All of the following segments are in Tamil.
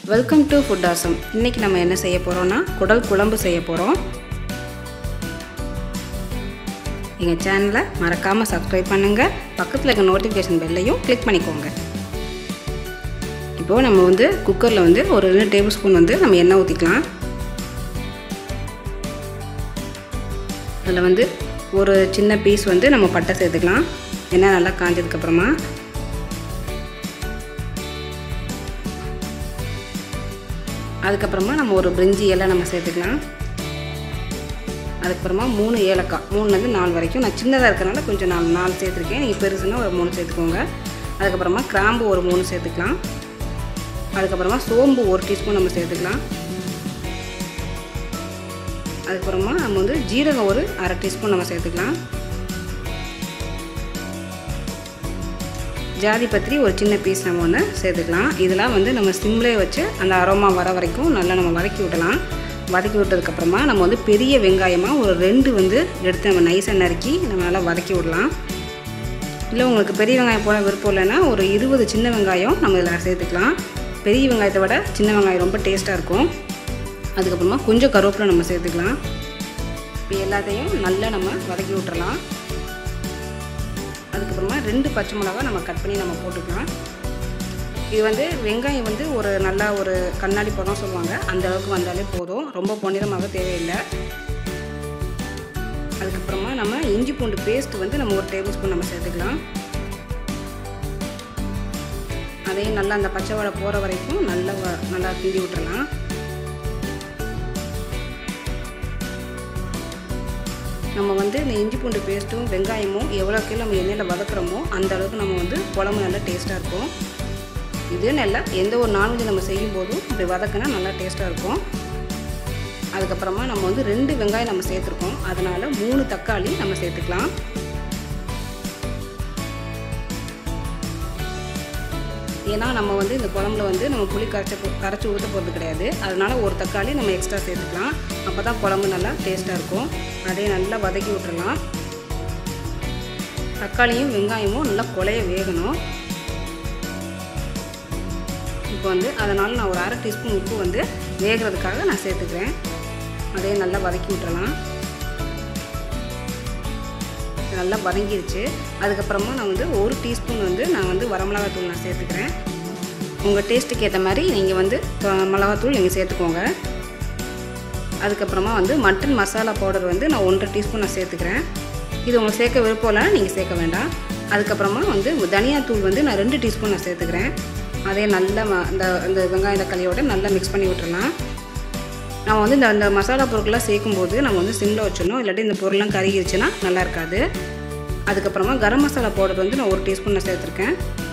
வெல்கம் டு ஃபுட் ஆசம் இன்றைக்கி நம்ம என்ன செய்ய போகிறோம்னா குடல் குழம்பு செய்ய போகிறோம் எங்கள் சேனலை மறக்காமல் சப்ஸ்கிரைப் பண்ணுங்கள் பக்கத்தில் இருக்க நோட்டிஃபிகேஷன் பெல்லையும் கிளிக் பண்ணிக்கோங்க இப்போது நம்ம வந்து குக்கரில் வந்து ஒரு ரெண்டு டேபிள் ஸ்பூன் வந்து நம்ம எண்ணெய் ஊற்றிக்கலாம் அதில் வந்து ஒரு சின்ன பீஸ் வந்து நம்ம பட்டை சேர்த்துக்கலாம் எண்ணெய் நல்லா காஞ்சதுக்கப்புறமா அதுக்கப்புறமா நம்ம ஒரு பிரிஞ்சி இலை நம்ம சேர்த்துக்கலாம் அதுக்கப்புறமா மூணு ஏலக்காய் மூணுலேருந்து நாலு வரைக்கும் நான் சின்னதாக இருக்கிறனால கொஞ்சம் நாலு நாலு சேர்த்துருக்கேன் நீங்கள் பெருசுன்னா ஒரு மூணு சேர்த்துக்கோங்க அதுக்கப்புறமா கிராம்பு ஒரு மூணு சேர்த்துக்கலாம் அதுக்கப்புறமா சோம்பு ஒரு டீஸ்பூன் நம்ம சேர்த்துக்கலாம் அதுக்கப்புறமா நம்ம வந்து ஜீரகம் ஒரு அரை டீஸ்பூன் நம்ம சேர்த்துக்கலாம் ஜாதி பத்திரி ஒரு சின்ன பீஸ் நம்ம ஒன்று சேர்த்துக்கலாம் இதெல்லாம் வந்து நம்ம சிம்லேயே வச்சு அந்த அரோமா வர வரைக்கும் நல்லா நம்ம வதக்கி விடலாம் வதக்கி விட்டதுக்கப்புறமா நம்ம வந்து பெரிய வெங்காயமாக ஒரு ரெண்டு வந்து எடுத்து நம்ம நைஸாக நறுக்கி நம்ம நல்லா வதக்கி விடலாம் இல்லை உங்களுக்கு பெரிய வெங்காயம் போட விருப்பம் இல்லைன்னா ஒரு இருபது சின்ன வெங்காயம் நம்ம இதில் சேர்த்துக்கலாம் பெரிய வெங்காயத்தை விட சின்ன வெங்காயம் ரொம்ப டேஸ்ட்டாக இருக்கும் அதுக்கப்புறமா கொஞ்சம் கருவேப்பிலை நம்ம சேர்த்துக்கலாம் இப்போ எல்லாத்தையும் நல்லா நம்ம வதக்கி விட்டுறலாம் அதுக்கப்புறமா ரெண்டு பச்சை மிளகா நம்ம கட் பண்ணி நம்ம போட்டுக்கலாம் இது வந்து வெங்காயம் வந்து ஒரு நல்லா ஒரு கண்ணாடி படம் சொல்லுவாங்க அந்த அளவுக்கு வந்தாலே போதும் ரொம்ப பொன்னிறமாக தேவையில்லை அதுக்கப்புறமா நம்ம இஞ்சி பூண்டு பேஸ்ட் வந்து நம்ம ஒரு டேபிள் ஸ்பூன் நம்ம சேர்த்துக்கலாம் அதையும் நல்லா அந்த பச்சை வடை போகிற வரைக்கும் நல்லா நல்லா கிண்டி விட்டுறலாம் நம்ம வந்து இந்த இஞ்சி பூண்டு பேஸ்ட்டும் வெங்காயமும் எவ்வளோக்கு நம்ம எண்ணெயில் வதக்குறோமோ அந்த அளவுக்கு நம்ம வந்து குழம்பு நல்லா டேஸ்ட்டாக இருக்கும் இது நல்லா எந்த ஒரு நான்வெஜ் நம்ம செய்யும் போதும் அப்படி வதக்கினா நல்லா டேஸ்ட்டாக இருக்கும் அதுக்கப்புறமா நம்ம வந்து ரெண்டு வெங்காயம் நம்ம சேர்த்துருக்கோம் அதனால் மூணு தக்காளி நம்ம சேர்த்துக்கலாம் ஏன்னா நம்ம வந்து இந்த குழம்புல வந்து நம்ம புளி கரைச்ச கரைச்சி ஊற்ற போகிறது கிடையாது அதனால் ஒரு தக்காளி நம்ம எக்ஸ்ட்ரா சேர்த்துக்கலாம் அப்போ தான் குழம்பு நல்லா டேஸ்ட்டாக இருக்கும் அதே நல்லா வதக்கி விட்டுறலாம் தக்காளியும் வெங்காயமும் நல்லா குழைய வேகணும் இப்போ வந்து அதனால் நான் ஒரு அரை டீஸ்பூன் உப்பு வந்து வேகிறதுக்காக நான் சேர்த்துக்கிறேன் அதே நல்லா வதக்கி விட்டுறலாம் நல்லா வதங்கிருச்சு அதுக்கப்புறமா நான் வந்து ஒரு டீஸ்பூன் வந்து நான் வந்து வரமிளகாத்தூள் நான் சேர்த்துக்கிறேன் உங்கள் டேஸ்ட்டுக்கு ஏற்ற மாதிரி நீங்கள் வந்து மிளகாத்தூள் நீங்கள் சேர்த்துக்கோங்க அதுக்கப்புறமா வந்து மட்டன் மசாலா பவுடர் வந்து நான் ஒன்றரை டீஸ்பூன் நான் சேர்த்துக்கிறேன் இது உங்களுக்கு சேர்க்க விருப்பம் இல்லைனா நீங்கள் சேர்க்க வேண்டாம் அதுக்கப்புறமா வந்து தனியாத்தூள் வந்து நான் ரெண்டு டீஸ்பூன் நான் சேர்த்துக்கிறேன் அதே நல்லா அந்த அந்த வெங்காய தக்காளியோட நல்லா மிக்ஸ் பண்ணி விட்டுறலாம் நம்ம வந்து இந்த அந்த மசாலா பொருட்கள்லாம் சேர்க்கும்போது நம்ம வந்து சிம்மில் வச்சிடணும் இல்லாட்டி இந்த பொருள்லாம் கருகிருச்சுன்னா நல்லா இருக்காது அதுக்கப்புறமா கரம் மசாலா பவுடர் வந்து நான் ஒரு டீஸ்பூன் நான் சேர்த்துருக்கேன்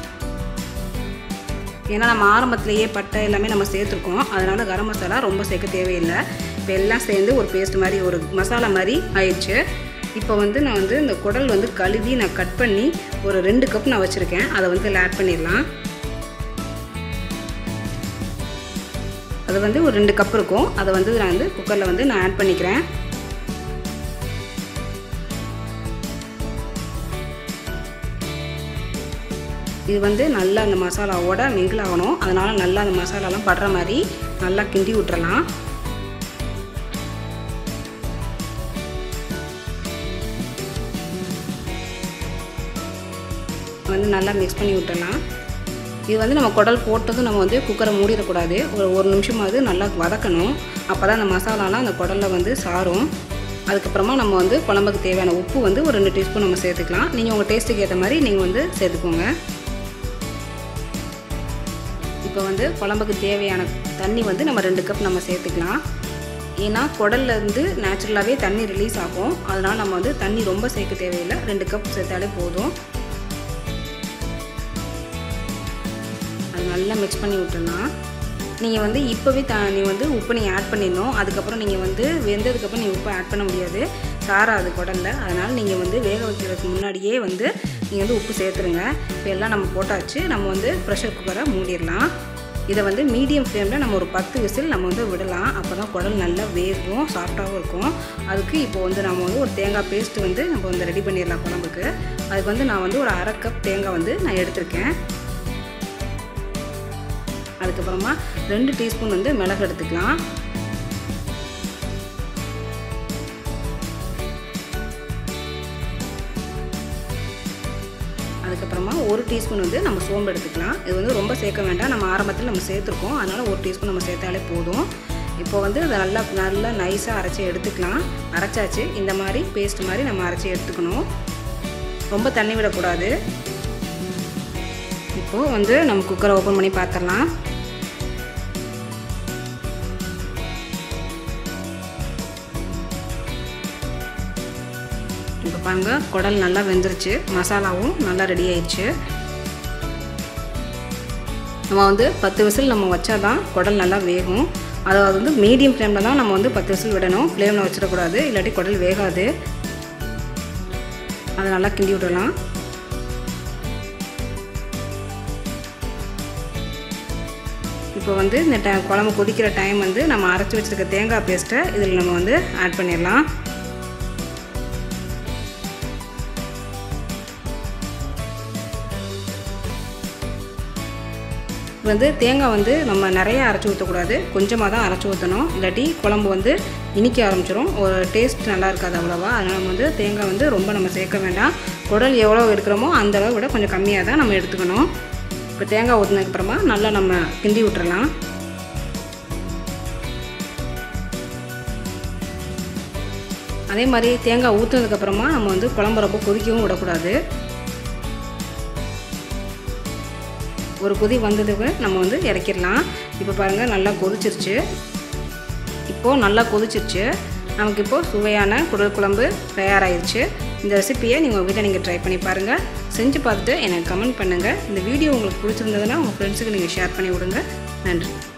ஏன்னா நம்ம ஆரம்பத்துலேயே பட்டை எல்லாமே நம்ம சேர்த்துருக்கோம் அதனால் கரம் மசாலா ரொம்ப சேர்க்க தேவையில்லை இப்போ எல்லாம் சேர்ந்து ஒரு பேஸ்ட் மாதிரி ஒரு மசாலா மாதிரி ஆயிடுச்சு இப்போ வந்து நான் வந்து இந்த குடல் வந்து கழுவி நான் கட் பண்ணி ஒரு ரெண்டு கப் நான் வச்சுருக்கேன் அதை வந்து இதில் ஆட் பண்ணிடலாம் அது வந்து ஒரு ரெண்டு கப் இருக்கும் அதை வந்து நான் வந்து குக்கரில் வந்து நான் ஆட் பண்ணிக்கிறேன் இது வந்து நல்லா அந்த மசாலாவோட மிங்கிள் ஆகணும் அதனால் நல்லா அந்த மசாலாலாம் படுற மாதிரி நல்லா கிண்டி விட்டுறலாம் வந்து நல்லா மிக்ஸ் பண்ணி விட்டுறலாம் இது வந்து நம்ம குடல் போட்டதும் நம்ம வந்து குக்கரை மூடிடக்கூடாது ஒரு ஒரு நிமிஷமாவது நல்லா வதக்கணும் அப்போ தான் அந்த மசாலாலாம் அந்த குடலில் வந்து சாரும் அதுக்கப்புறமா நம்ம வந்து குழம்புக்கு தேவையான உப்பு வந்து ஒரு ரெண்டு டீஸ்பூன் நம்ம சேர்த்துக்கலாம் நீங்கள் உங்கள் டேஸ்ட்டுக்கு ஏற்ற மாதிரி நீங்கள் வந்து சேர்த்துக்கோங்க இப்போ வந்து குழம்புக்கு தேவையான தண்ணி வந்து நம்ம ரெண்டு கப் நம்ம சேர்த்துக்கலாம் ஏன்னா குடல்லேருந்து நேச்சுரலாகவே தண்ணி ரிலீஸ் ஆகும் அதனால் நம்ம வந்து தண்ணி ரொம்ப சேர்க்க தேவையில்லை ரெண்டு கப் சேர்த்தாலே போதும் அது நல்லா மிக்ஸ் பண்ணி விட்டுடலாம் நீங்கள் வந்து இப்போவே த நீ வந்து உப்பு நீங்கள் ஆட் பண்ணிடணும் அதுக்கப்புறம் நீங்கள் வந்து வெந்ததுக்கப்புறம் நீங்கள் உப்பு ஆட் பண்ண முடியாது சாராது குடலில் அதனால் நீங்கள் வந்து வேக வைக்கிறதுக்கு முன்னாடியே வந்து நீங்கள் வந்து உப்பு சேர்த்துருங்க இப்போ எல்லாம் நம்ம போட்டாச்சு நம்ம வந்து ப்ரெஷர் குக்கரை மூடிடலாம் இதை வந்து மீடியம் ஃப்ளேமில் நம்ம ஒரு பத்து விசில் நம்ம வந்து விடலாம் அப்போ தான் குடல் நல்லா வேகும் சாஃப்டாகவும் இருக்கும் அதுக்கு இப்போ வந்து நம்ம வந்து ஒரு தேங்காய் பேஸ்ட்டு வந்து நம்ம வந்து ரெடி பண்ணிடலாம் குழம்புக்கு அதுக்கு வந்து நான் வந்து ஒரு அரை கப் தேங்காய் வந்து நான் எடுத்திருக்கேன் அதுக்கப்புறமா ரெண்டு டீஸ்பூன் வந்து மிளகு எடுத்துக்கலாம் அதுக்கப்புறமா ஒரு டீஸ்பூன் வந்து நம்ம சோம்பு எடுத்துக்கலாம் இது வந்து ரொம்ப சேர்க்க வேண்டாம் நம்ம ஆரம்பத்தில் நம்ம சேர்த்துருக்கோம் அதனால் ஒரு டீஸ்பூன் நம்ம சேர்த்தாலே போதும் இப்போ வந்து இதை நல்லா நல்லா நைஸாக அரைச்சி எடுத்துக்கலாம் அரைச்சாச்சு இந்த மாதிரி பேஸ்ட் மாதிரி நம்ம அரைச்சி எடுத்துக்கணும் ரொம்ப தண்ணி விடக்கூடாது இப்போது வந்து நம்ம குக்கரை ஓப்பன் பண்ணி பார்த்துடலாம் இப்போ பாருங்கள் குடல் நல்லா வெந்துருச்சு மசாலாவும் நல்லா ரெடி ஆயிடுச்சு நம்ம வந்து பத்து விசில் நம்ம வச்சா தான் குடல் நல்லா வேகும் அதாவது வந்து மீடியம் ஃப்ளேமில் தான் நம்ம வந்து பத்து விசில் விடணும் ஃப்ளேமில் வச்சிடக்கூடாது இல்லாட்டி குடல் வேகாது அதை நல்லா கிண்டி விடலாம் இப்போ வந்து இந்த ட குழம்பு கொதிக்கிற டைம் வந்து நம்ம அரைச்சி வச்சுருக்க தேங்காய் பேஸ்ட்டை இதில் நம்ம வந்து ஆட் பண்ணிடலாம் வந்து தேங்காய் வந்து நம்ம நிறைய அரைச்சி ஊற்றக்கூடாது கொஞ்சமாக தான் அரைச்சி ஊற்றணும் இல்லாட்டி குழம்பு வந்து இனிக்க ஆரம்பிச்சிடும் ஒரு டேஸ்ட் நல்லா இருக்காது அவ்வளோவா அதனால் நம்ம வந்து தேங்காய் வந்து ரொம்ப நம்ம சேர்க்க வேண்டாம் குடல் எவ்வளோ எடுக்கிறோமோ அந்த அளவு விட கொஞ்சம் கம்மியாக தான் நம்ம எடுத்துக்கணும் இப்போ தேங்காய் ஊற்றினதுக்கப்புறமா நல்லா நம்ம கிண்டி விட்டுறலாம் அதே மாதிரி தேங்காய் ஊற்றுனதுக்கப்புறமா நம்ம வந்து குழம்பு ரொம்ப கொதிக்கவும் விடக்கூடாது ஒரு கொதி வந்ததுக்கு நம்ம வந்து இறக்கிடலாம் இப்போ பாருங்கள் நல்லா கொதிச்சிருச்சு இப்போது நல்லா கொதிச்சிருச்சு நமக்கு இப்போது சுவையான குடல் குழம்பு தயாராகிருச்சு இந்த ரெசிப்பியை நீங்கள் வீட்டில் நீங்கள் ட்ரை பண்ணி பாருங்கள் செஞ்சு பார்த்துட்டு எனக்கு கமெண்ட் பண்ணுங்கள் இந்த வீடியோ உங்களுக்கு பிடிச்சிருந்ததுன்னா உங்கள் ஃப்ரெண்ட்ஸுக்கு நீங்கள் ஷேர் பண்ணி விடுங்க நன்றி